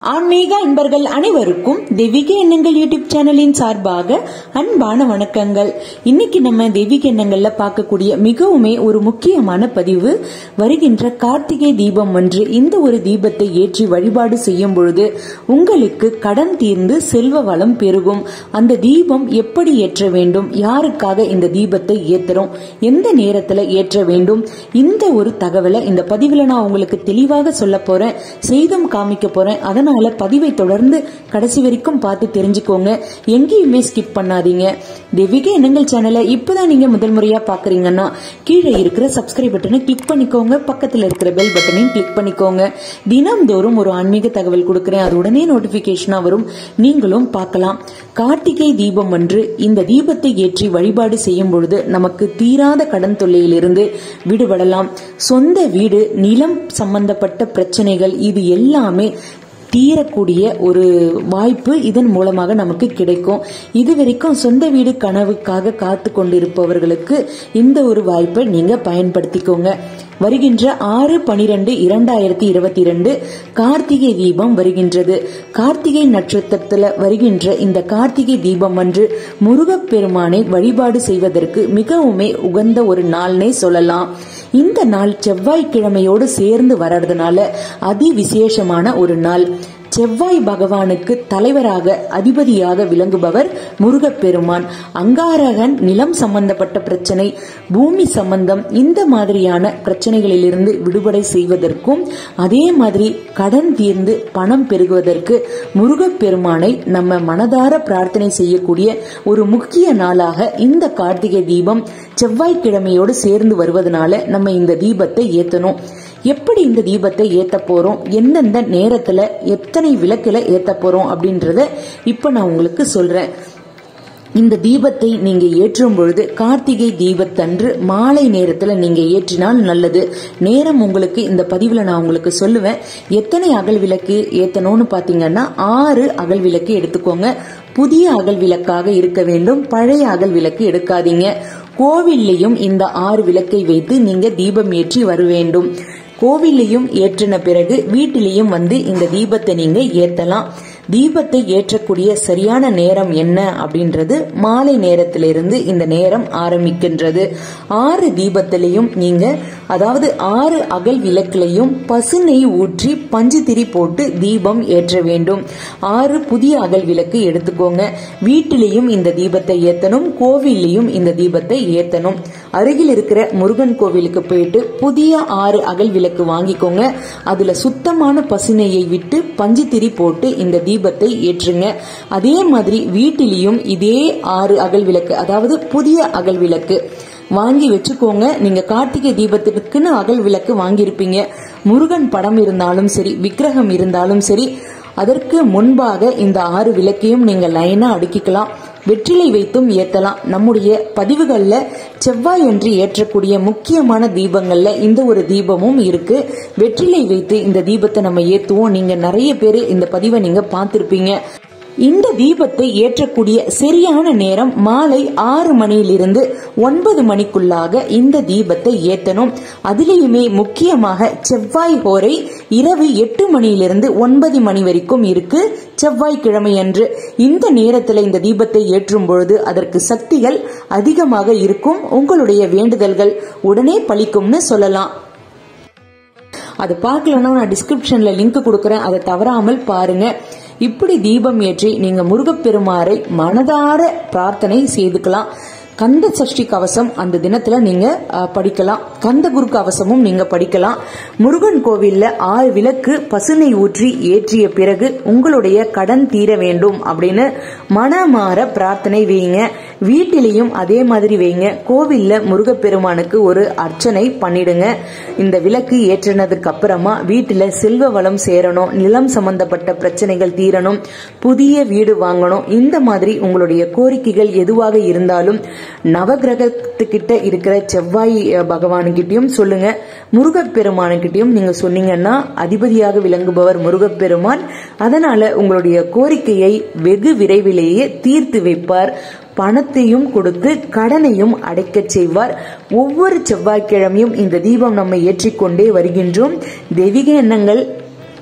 ஆன்மீக அன்பர்கள் அனைவருக்கும் தெய்வீக எண்ணங்கள் யூடியூப் சேனலின் சார்பாக அன்பான வணக்கங்கள் இன்னைக்கு நம்ம தெய்வீக எண்ணங்கள்ல பார்க்கக்கூடிய மிகவுமே ஒரு முக்கியமான பதிவு வருகின்ற கார்த்திகை தீபம் ஒன்று இந்த ஒரு தீபத்தை ஏற்றி வழிபாடு செய்யும் பொழுது உங்களுக்கு கடன் தீர்ந்து செல்வ வளம் பெருகும் அந்த தீபம் எப்படி ஏற்ற வேண்டும் யாருக்காக இந்த தீபத்தை ஏத்துறோம் எந்த நேரத்துல ஏற்ற வேண்டும் இந்த ஒரு தகவலை இந்த பதிவுல நான் உங்களுக்கு தெளிவாக சொல்ல போறேன் செய்தும் காமிக்க போறேன் அதனால பதிவை தொடர்ந்து கடைசி வரைக்கும் பார்த்து தெரிஞ்சுக்கோங்க எங்கேயுமே ஸ்கிப் பண்ணாதீங்க தெய்வீக எண்ணங்கள் சேனலை இப்பதான் நீங்க முதல் முறையா பாக்குறீங்கன்னா கீழே இருக்கிற சப்ஸ்கிரைப் பட்டனை கிளிக் பண்ணிக்கோங்க பக்கத்துல இருக்கிற பெல் பட்டனையும் கிளிக் பண்ணிக்கோங்க தினம்தோறும் ஒரு ஆன்மீக தகவல் கொடுக்கிறேன் அது உடனே நோட்டிபிகேஷனா வரும் நீங்களும் பார்க்கலாம் கார்த்திகை தீபம் அன்று இந்த தீபத்தை ஏற்றி வழிபாடு செய்யும் பொழுது நமக்கு தீராத கடன் தொல்லையிலிருந்து விடுபடலாம் சொந்த வீடு நிலம் சம்பந்தப்பட்ட பிரச்சனைகள் இது எல்லாமே தீரக்கூடிய ஒரு வாய்ப்பு இதன் மூலமாக நமக்கு கிடைக்கும் இது வரைக்கும் சொந்த வீடு கனவுக்காக காத்து கொண்டிருப்பவர்களுக்கு இந்த ஒரு வாய்ப்பை நீங்க பயன்படுத்திக்கோங்க வருகின்ற ஆறு பனிரெண்டு இரண்டாயிரத்தி இருபத்தி இரண்டு கார்த்திகை தீபம் வருகின்றது கார்த்திகை நட்சத்திரத்துல வருகின்ற இந்த கார்த்திகை தீபம் அன்று முருகப்பெருமானை வழிபாடு செய்வதற்கு மிகவுமே உகந்த ஒரு நாள்னே சொல்லலாம் இந்த நாள் செவ்வாய்க்கிழமையோடு சேர்ந்து வர்றதுனால அதி விசேஷமான ஒரு நாள் செவ்வாய் பகவானுக்கு தலைவராக அதிபதியாக விளங்குபவர் முருகப்பெருமான் அங்காரகன் நிலம் சம்பந்தப்பட்ட பிரச்சனை பூமி சம்பந்தம் இந்த மாதிரியான பிரச்சனைகளிலிருந்து விடுபடை செய்வதற்கும் அதே மாதிரி கடன் தீர்ந்து பணம் பெருகுவதற்கு முருகப்பெருமானை நம்ம மனதார பிரார்த்தனை செய்யக்கூடிய ஒரு முக்கிய நாளாக இந்த கார்த்திகை தீபம் செவ்வாய்க்கிழமையோடு சேர்ந்து வருவதனால நம்ம இந்த தீபத்தை ஏத்தணும் எப்படி இந்த தீபத்தை ஏத்த போறோம் எந்தெந்த நேரத்துல எத்தனை விளக்குல ஏத்த போறோம் அப்படின்றத இப்ப நான் உங்களுக்கு சொல்றேன் இந்த தீபத்தை நீங்க ஏற்றும் பொழுது கார்த்திகை தீபத்தன்று மாலை நேரத்துல நீங்க ஏற்றினால் நல்லது நேரம் உங்களுக்கு இந்த பதிவுல நான் உங்களுக்கு சொல்லுவேன் எத்தனை அகல் விளக்கு ஏத்தணும்னு பாத்தீங்கன்னா ஆறு அகல் விளக்கு எடுத்துக்கோங்க புதிய அகல் விளக்காக இருக்க வேண்டும் பழைய அகல் விளக்கு எடுக்காதீங்க கோவில்லையும் இந்த ஆறு விளக்கை வைத்து நீங்க தீபம் ஏற்றி வர வேண்டும் கோவிலையும் ஏற்றின பிறகு வீட்டிலையும் வந்து இந்த தீபத்தை நீங்க ஏத்தலாம் தீபத்தை ஏற்றக்கூடிய சரியான நேரம் என்ன அப்படின்றது மாலை நேரத்திலிருந்து இந்த நேரம் ஆரம்பிக்கின்றது ஆறு தீபத்திலையும் நீங்க அதாவது ஆறு அகல் விளக்கிலையும் பசுனை ஊற்றி பஞ்சு திரி போட்டு தீபம் ஏற்ற வேண்டும் ஆறு புதிய அகல் விளக்கு எடுத்துக்கோங்க வீட்டிலையும் இந்த தீபத்தை ஏத்தணும் கோவிலையும் இந்த தீபத்தை ஏத்தணும் அருகில் இருக்கிற முருகன் கோவிலுக்கு போயிட்டு புதிய ஆறு அகல் விளக்கு வாங்கிக்கோங்க அதுல சுத்தமான பசுனையை விட்டு பஞ்சு திரி போட்டு இந்த தீபத்தை ஏற்றுங்க அதே மாதிரி வீட்டிலையும் இதே ஆறு அகல் விளக்கு அதாவது புதிய அகல் விளக்கு வாங்கி வச்சுக்கோங்க நீங்க கார்த்திகை தீபத்திற்குன்னு அகல் விளக்கு வாங்கியிருப்பீங்க முருகன் படம் இருந்தாலும் சரி விக்கிரகம் இருந்தாலும் சரி அதற்கு முன்பாக இந்த ஆறு விளக்கையும் நீங்க லைனா அடுக்கிக்கலாம் வெற்றிலை வைத்தும் ஏத்தலாம் நம்முடைய பதிவுகள்ல செவ்வாய் என்று ஏற்றக்கூடிய முக்கியமான தீபங்கள்ல இந்த ஒரு தீபமும் இருக்கு வெற்றிலை வைத்து இந்த தீபத்தை நம்ம ஏத்துவோம் நீங்க நிறைய பேர் இந்த பதிவை நீங்க பார்த்திருப்பீங்க இந்த தீபத்தை ஏற்றக்கூடிய சரியான நேரம் மாலை ஆறு மணியிலிருந்து ஒன்பது மணிக்குள்ளாக இந்த தீபத்தை ஏத்தணும் அதிலேயுமே முக்கியமாக செவ்வாய் ஹோரை இரவு எட்டு மணியிலிருந்து ஒன்பது மணி வரைக்கும் இருக்கு செவ்வாய்க்கிழமை அன்று இந்த நேரத்தில் இந்த தீபத்தை ஏற்றும் பொழுது அதற்கு சக்திகள் அதிகமாக இருக்கும் உங்களுடைய வேண்டுதல்கள் உடனே பலிக்கும்னு சொல்லலாம் அது பார்க்கலன்னா நான் டிஸ்கிரிப்ஷன்ல லிங்க் கொடுக்கறேன் அதை தவறாமல் பாருங்க இப்படி தீபம் ஏற்றி நீங்க முருகப்பெருமாரை மனதார பிரார்த்தனை செய்துக்கலாம் கந்த சஷ்டி கவசம் அந்த தினத்துல நீங்க படிக்கலாம் கந்த குரு கவசமும் நீங்க படிக்கலாம் முருகன் கோவில்ல ஆறு விளக்கு பசுனை ஊற்றி ஏற்றிய பிறகு உங்களுடைய கடன் தீர வேண்டும் அப்படின்னு மனமாற பிரார்த்தனை வைங்க வீட்டிலையும் அதே மாதிரி வைங்க கோவில்ல முருகப்பெருமானுக்கு ஒரு அர்ச்சனை பண்ணிடுங்க இந்த விளக்கு ஏற்றினதுக்கு அப்புறமா வீட்டுல செல்வ வளம் சேரணும் நிலம் சம்பந்தப்பட்ட பிரச்சனைகள் தீரணும் புதிய வீடு வாங்கணும் இந்த மாதிரி உங்களுடைய கோரிக்கைகள் எதுவாக இருந்தாலும் நவகிரகத்துக்கிட்ட இருக்கிற செவ்வாய் பகவானுக்கிட்டையும் சொல்லுங்க முருகப்பெருமானுக்கிட்டையும் நீங்க சொன்னீங்கன்னா அதிபதியாக விளங்குபவர் முருகப்பெருமான் அதனால உங்களுடைய கோரிக்கையை வெகு விரைவிலேயே தீர்த்து வைப்பார் பணத்தையும் கொடுத்து கடனையும் அடைக்கச் செய்வார் ஒவ்வொரு செவ்வாய்க்கிழமையும் இந்த தீபம் நம்ம ஏற்றிக்கொண்டே வருகின்றோம் தெய்வீக எண்ணங்கள்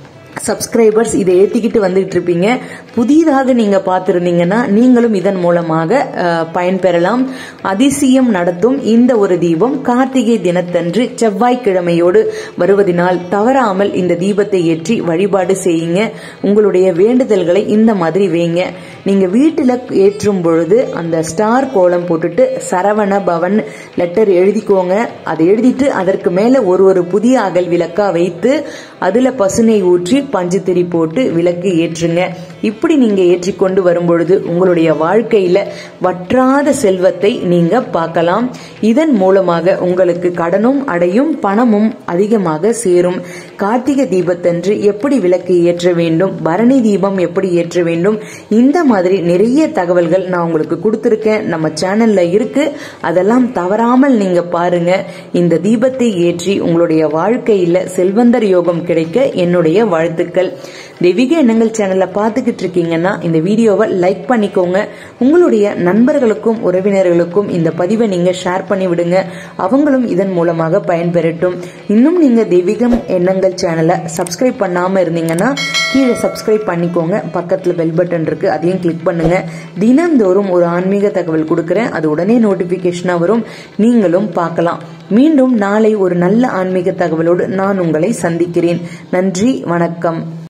சப்ஸ்கிரைபர்ஸ் இதை ஏத்திக்கிட்டு வந்துட்டு இருப்பீங்க புதிதாக நீங்க பார்த்திருந்தீங்கன்னா நீங்களும் இதன் மூலமாக அஹ், பயன்பெறலாம் அதிசயம் நடத்தும் இந்த ஒரு தீபம் கார்த்திகை தினத்தன்று செவ்வாய்க்கிழமையோடு வருவதனால் தவறாமல் இந்த தீபத்தை ஏற்றி வழிபாடு செய்யுங்க உங்களுடைய வேண்டுதல்களை இந்த மாதிரி வைங்க நீங்க வீட்டுல ஏற்றும் பொழுது அந்த ஸ்டார் கோலம் போட்டுட்டு சரவண பவன் லெட்டர் எழுதிக்கோங்க அதை எழுதிட்டு அதற்கு மேல ஒரு ஒரு புதிய அகல் விளக்கா வைத்து அதுல பசுனை ஊற்றி பஞ்சுத்திரி போட்டு விளக்கு ஏற்றுங்க இப்படி நீங்க ஏற்றி கொண்டு வரும்பொழுது உங்களுடைய வாழ்க்கையில வற்றாத செல்வத்தை நீங்க பார்க்கலாம் இதன் மூலமாக உங்களுக்கு கடனும் அடையும் பணமும் அதிகமாக சேரும் கார்த்திகை தீபத்தன்று எப்படி விளக்கு ஏற்ற வேண்டும் பரணி தீபம் எப்படி ஏற்ற வேண்டும் இந்த மாதிரி நிறைய தகவல்கள் நான் உங்களுக்கு கொடுத்துருக்கேன் நம்ம சேனல்ல இருக்கு அதெல்லாம் தவறாமல் நீங்க பாருங்க இந்த தீபத்தை ஏற்றி உங்களுடைய வாழ்க்கையில செல்வந்தர் யோகம் கிடைக்க என்னுடைய வாழ்த்துக்கள் தெய்வீக எண்ணங்கள் சேனல்ல பார்த்துக்கிட்டு இருக்கீங்கன்னா இந்த வீடியோவை லைக் பண்ணிக்கோங்க உங்களுடைய நண்பர்களுக்கும் உறவினர்களுக்கும் இந்த பதிவை நீங்க ஷேர் பண்ணி விடுங்க அவங்களும் இதன் மூலமாக பயன்பெறட்டும் இன்னும் நீங்க தெய்வீகம் எண்ணங்கள் சேனலை சப்ஸ்கிரைப் பண்ணாம இருந்தீங்கன்னா கீழே சப்ஸ்கிரைப் பண்ணிக்கோங்க பக்கத்துல பெல் பட்டன் இருக்கு அதையும் கிளிக் பண்ணுங்க தினந்தோறும் ஒரு ஆன்மீக தகவல் கொடுக்குறேன் அது உடனே நோட்டிபிகேஷனா வரும் நீங்களும் பார்க்கலாம் மீண்டும் நாளை ஒரு நல்ல ஆன்மீக தகவலோடு நான் உங்களை சந்திக்கிறேன் நன்றி வணக்கம்